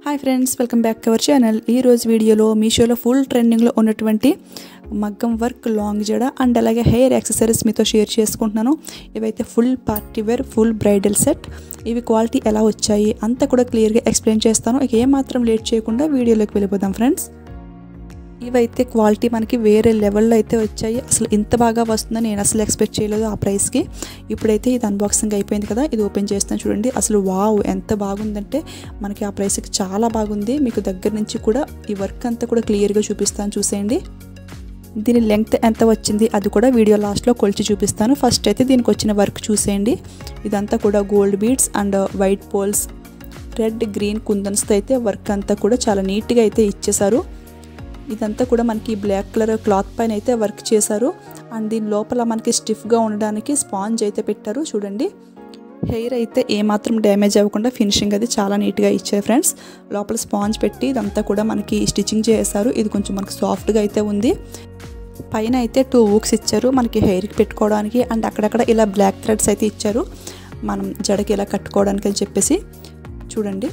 hi friends welcome back to our channel ఈ రోజు వీడియోలో మీషోలో ఫుల్ ట్రెండింగ్లో ఉన్నటువంటి మగ్గం వర్క్ లాంగ్ జడ అండ్ అలాగే హెయిర్ యాక్సెసరీస్ మీతో షేర్ చేసుకుంటున్నాను ఇవైతే full party wear full bridal set ఇవి క్వాలిటీ ఎలా వచ్చాయి అంతా కూడా క్లియర్గా ఎక్స్ప్లెయిన్ చేస్తాను ఇక ఏమాత్రం లేట్ చేయకుండా వీడియోలోకి వెళ్ళిపోదాం ఫ్రెండ్స్ ఇవైతే క్వాలిటీ మనకి వేరే లెవెల్లో అయితే వచ్చాయి అసలు ఇంత బాగా వస్తుందని నేను అసలు ఎక్స్పెక్ట్ చేయలేదు ఆ ప్రైస్కి ఇప్పుడైతే ఇది అన్బాక్సింగ్ అయిపోయింది కదా ఇది ఓపెన్ చేస్తాను చూడండి అసలు వావ్ ఎంత బాగుందంటే మనకి ఆ ప్రైస్కి చాలా బాగుంది మీకు దగ్గర నుంచి కూడా ఈ వర్క్ అంతా కూడా క్లియర్గా చూపిస్తాను చూసేయండి దీని లెంగ్త్ ఎంత వచ్చింది అది కూడా వీడియో లాస్ట్లో కొలిచి చూపిస్తాను ఫస్ట్ అయితే దీనికి వచ్చిన వర్క్ చూసేయండి ఇదంతా కూడా gold beads and white pearls red green కుందన్స్తో అయితే వర్క్ అంతా కూడా చాలా నీట్గా అయితే ఇచ్చేసారు ఇదంతా కూడా మనకి బ్లాక్ కలర్ క్లాత్ పైన అయితే వర్క్ చేశారు అండ్ దీని లోపల మనకి స్టిఫ్గా ఉండడానికి స్పాంజ్ అయితే పెట్టారు చూడండి హెయిర్ అయితే ఏమాత్రం డ్యామేజ్ అవ్వకుండా ఫినిషింగ్ అది చాలా నీట్గా ఇచ్చారు ఫ్రెండ్స్ లోపల స్పాంజ్ పెట్టి ఇదంతా కూడా మనకి స్టిచ్చింగ్ చేశారు ఇది కొంచెం మనకి సాఫ్ట్గా అయితే ఉంది పైన అయితే టూ ఊక్స్ ఇచ్చారు మనకి హెయిర్కి పెట్టుకోవడానికి అండ్ అక్కడక్కడ ఇలా బ్లాక్ థ్రెడ్స్ అయితే ఇచ్చారు మనం జడకి ఇలా కట్టుకోవడానికి అని చెప్పేసి చూడండి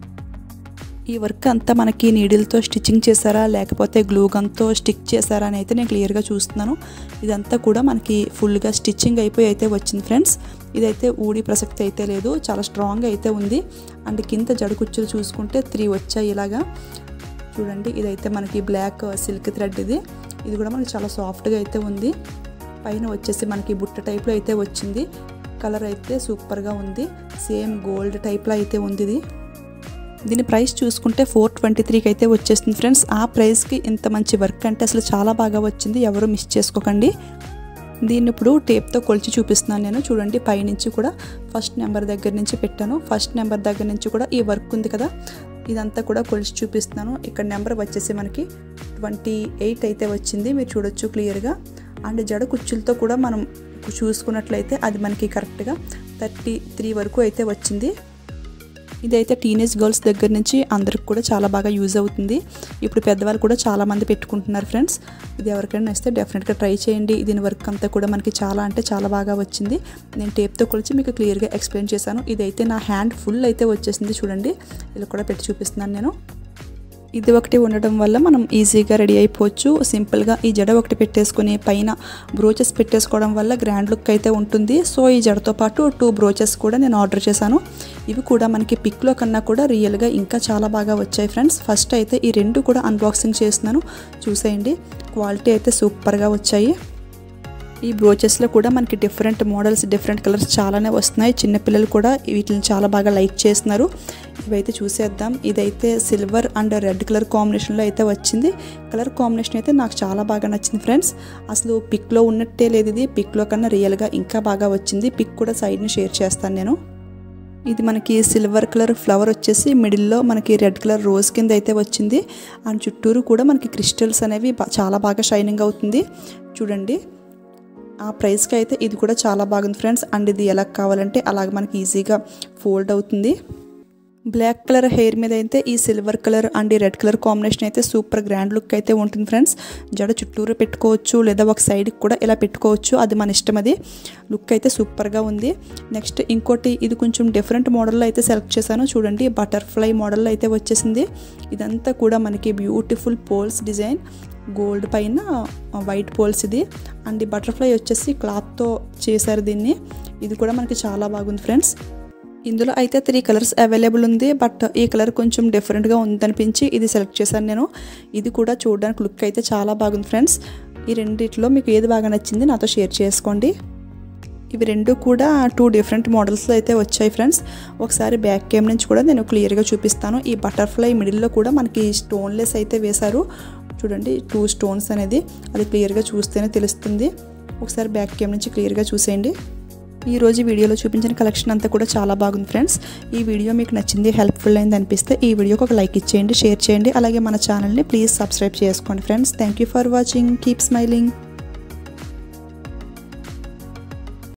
ఈ వర్క్ అంతా మనకి నీడిల్తో స్టిచ్చింగ్ చేశారా లేకపోతే గ్లూ గన్తో స్టిక్ చేశారా అని అయితే నేను క్లియర్గా చూస్తున్నాను ఇదంతా కూడా మనకి ఫుల్గా స్టిచ్చింగ్ అయిపోయి అయితే వచ్చింది ఫ్రెండ్స్ ఇదైతే ఊడి ప్రసక్తి అయితే లేదు చాలా స్ట్రాంగ్ అయితే ఉంది అండ్ కింద జడకుచ్చులు చూసుకుంటే త్రీ వచ్చాయి ఇలాగా చూడండి ఇదైతే మనకి బ్లాక్ సిల్క్ థ్రెడ్ ఇది ఇది కూడా మనకి చాలా సాఫ్ట్గా అయితే ఉంది పైన వచ్చేసి మనకి బుట్ట టైప్లో అయితే వచ్చింది కలర్ అయితే సూపర్గా ఉంది సేమ్ గోల్డ్ టైప్లో అయితే ఉంది ఇది దీని ప్రైస్ చూసుకుంటే ఫోర్ ట్వంటీ త్రీకి అయితే వచ్చేస్తుంది ఫ్రెండ్స్ ఆ ప్రైస్కి ఇంత మంచి వర్క్ అంటే అసలు చాలా బాగా వచ్చింది ఎవరు మిస్ చేసుకోకండి దీన్ని ఇప్పుడు టేప్తో కొలిచి చూపిస్తున్నాను నేను చూడండి పైనుంచి కూడా ఫస్ట్ నెంబర్ దగ్గర నుంచి పెట్టాను ఫస్ట్ నెంబర్ దగ్గర నుంచి కూడా ఈ వర్క్ ఉంది కదా ఇదంతా కూడా కొలిచి చూపిస్తున్నాను ఇక్కడ నెంబర్ వచ్చేసి మనకి ట్వంటీ ఎయిట్ అయితే వచ్చింది మీరు చూడొచ్చు క్లియర్గా అండ్ జడ కుచ్చులతో కూడా మనం చూసుకున్నట్లయితే అది మనకి కరెక్ట్గా థర్టీ త్రీ వరకు అయితే వచ్చింది ఇదైతే టీనేజ్ గర్ల్స్ దగ్గర నుంచి అందరికి కూడా చాలా బాగా యూజ్ అవుతుంది ఇప్పుడు పెద్దవాళ్ళు కూడా చాలామంది పెట్టుకుంటున్నారు ఫ్రెండ్స్ ఇది ఎవరికైనా ఇస్తే డెఫినెట్గా ట్రై చేయండి దీని వర్క్ అంతా కూడా మనకి చాలా అంటే చాలా బాగా వచ్చింది నేను టేప్తో కొలిచి మీకు క్లియర్గా ఎక్స్ప్లెయిన్ చేశాను ఇదైతే నా హ్యాండ్ ఫుల్ అయితే వచ్చేసింది చూడండి ఇలా కూడా పెట్టి చూపిస్తున్నాను నేను ఇది ఒకటి ఉండడం వల్ల మనం ఈజీగా రెడీ అయిపోవచ్చు సింపుల్గా ఈ జడ ఒకటి పెట్టేసుకుని పైన బ్రోచెస్ పెట్టేసుకోవడం వల్ల గ్రాండ్ లుక్ అయితే ఉంటుంది సో ఈ జడతో పాటు టూ బ్రోచెస్ కూడా నేను ఆర్డర్ చేశాను ఇవి కూడా మనకి పిక్లో కన్నా కూడా రియల్గా ఇంకా చాలా బాగా వచ్చాయి ఫ్రెండ్స్ ఫస్ట్ అయితే ఈ రెండు కూడా అన్బాక్సింగ్ చేస్తున్నాను చూసేయండి క్వాలిటీ అయితే సూపర్గా వచ్చాయి ఈ బ్రోచెస్లో కూడా మనకి డిఫరెంట్ మోడల్స్ డిఫరెంట్ కలర్స్ చాలానే వస్తున్నాయి చిన్నపిల్లలు కూడా వీటిని చాలా బాగా లైక్ చేస్తున్నారు ఇవైతే చూసేద్దాం ఇదైతే సిల్వర్ అండ్ రెడ్ కలర్ కాంబినేషన్లో అయితే వచ్చింది కలర్ కాంబినేషన్ అయితే నాకు చాలా బాగా నచ్చింది ఫ్రెండ్స్ అసలు పిక్లో ఉన్నట్టే లేదు ఇది పిక్లో కన్నా రియల్గా ఇంకా బాగా వచ్చింది పిక్ కూడా సైడ్ని షేర్ చేస్తాను నేను ఇది మనకి సిల్వర్ కలర్ ఫ్లవర్ వచ్చేసి మిడిల్లో మనకి రెడ్ కలర్ రోజ్ కింద అయితే వచ్చింది అండ్ చుట్టూరు కూడా మనకి క్రిస్టల్స్ అనేవి చాలా బాగా షైనింగ్ అవుతుంది చూడండి ఆ ప్రైస్కి అయితే ఇది కూడా చాలా బాగుంది ఫ్రెండ్స్ అండ్ ఇది ఎలా కావాలంటే అలాగ మనకి ఈజీగా ఫోల్డ్ అవుతుంది బ్లాక్ కలర్ హెయిర్ మీద అయితే ఈ సిల్వర్ కలర్ అండ్ ఈ రెడ్ కలర్ కాంబినేషన్ అయితే సూపర్ గ్రాండ్ లుక్ అయితే ఉంటుంది ఫ్రెండ్స్ జడ చుట్టూరు పెట్టుకోవచ్చు లేదా ఒక సైడ్కి కూడా ఇలా పెట్టుకోవచ్చు అది మన ఇష్టం అది లుక్ అయితే సూపర్గా ఉంది నెక్స్ట్ ఇంకోటి ఇది కొంచెం డిఫరెంట్ మోడల్లో అయితే సెలెక్ట్ చేశాను చూడండి బటర్ఫ్లై మోడల్లో అయితే వచ్చేసింది ఇదంతా కూడా మనకి బ్యూటిఫుల్ పోల్స్ డిజైన్ గోల్డ్ పైన వైట్ పోల్స్ ఇది అండ్ ఈ బటర్ఫ్లై వచ్చేసి క్లాత్తో చేశారు దీన్ని ఇది కూడా మనకి చాలా బాగుంది ఫ్రెండ్స్ ఇందులో అయితే త్రీ కలర్స్ అవైలబుల్ ఉంది బట్ ఈ కలర్ కొంచెం డిఫరెంట్గా ఉందనిపించి ఇది సెలెక్ట్ చేశాను నేను ఇది కూడా చూడడానికి లుక్ అయితే చాలా బాగుంది ఫ్రెండ్స్ ఈ రెండిట్లో మీకు ఏది బాగా నచ్చింది నాతో షేర్ చేసుకోండి ఇవి రెండు కూడా టూ డిఫరెంట్ మోడల్స్లో అయితే వచ్చాయి ఫ్రెండ్స్ ఒకసారి బ్యాక్ కేమ్ నుంచి కూడా నేను క్లియర్గా చూపిస్తాను ఈ బటర్ఫ్లై మిడిల్లో కూడా మనకి స్టోన్లెస్ అయితే వేశారు చూడండి టూ స్టోన్స్ అనేది అది క్లియర్గా చూస్తేనే తెలుస్తుంది ఒకసారి బ్యాక్ కేమ్ నుంచి క్లియర్గా చూసేయండి ఈ రోజు వీడియోలో చూపించిన కలెక్షన్ అంతా కూడా చాలా బాగుంది ఫ్రెండ్స్ ఈ వీడియో మీకు నచ్చింది హెల్ప్ఫుల్ అయింది అనిపిస్తే ఈ వీడియోకి ఒక లైక్ ఇచ్చేయండి షేర్ చేయండి అలాగే మన ఛానల్ని ప్లీజ్ సబ్స్క్రైబ్ చేసుకోండి friends thank you for watching keep smiling